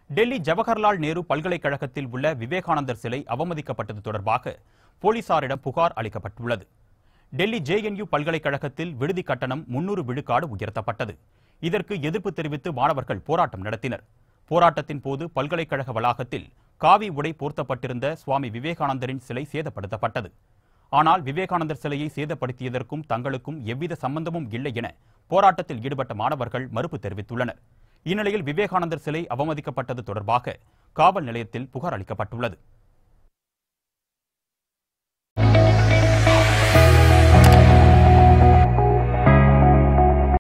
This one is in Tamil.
டெல்லி ஜவஹர்லால் நேரு பல்கலைக்கழகத்தில் உள்ள விவேகானந்தர் சிலை அவமதிக்கப்பட்டது தொடர்பாக போலீசாரிடம் புகார் அளிக்கப்பட்டுள்ளது டெல்லி ஜேஎன்யூ பல்கலைக்கழகத்தில் விடுதி கட்டணம் முன்னூறு விழுக்காடு உயர்த்தப்பட்டது இதற்கு எதிர்ப்பு தெரிவித்து மாணவர்கள் போராட்டம் நடத்தினர் போராட்டத்தின் போது பல்கலைக்கழக வளாகத்தில் காவி உடை போர்த்தப்பட்டிருந்த சுவாமி விவேகானந்தரின் சிலை சேதப்படுத்தப்பட்டது ஆனால் விவேகானந்தர் சிலையை சேதப்படுத்தியதற்கும் தங்களுக்கும் எவ்வித சம்பந்தமும் இல்லை என போராட்டத்தில் ஈடுபட்ட மாணவர்கள் மறுப்பு தெரிவித்துள்ளனர் இந்நிலையில் விவேகானந்தர் சிலை அவமதிக்கப்பட்டது தொடர்பாக காவல் நிலையத்தில் புகார் அளிக்கப்பட்டுள்ளது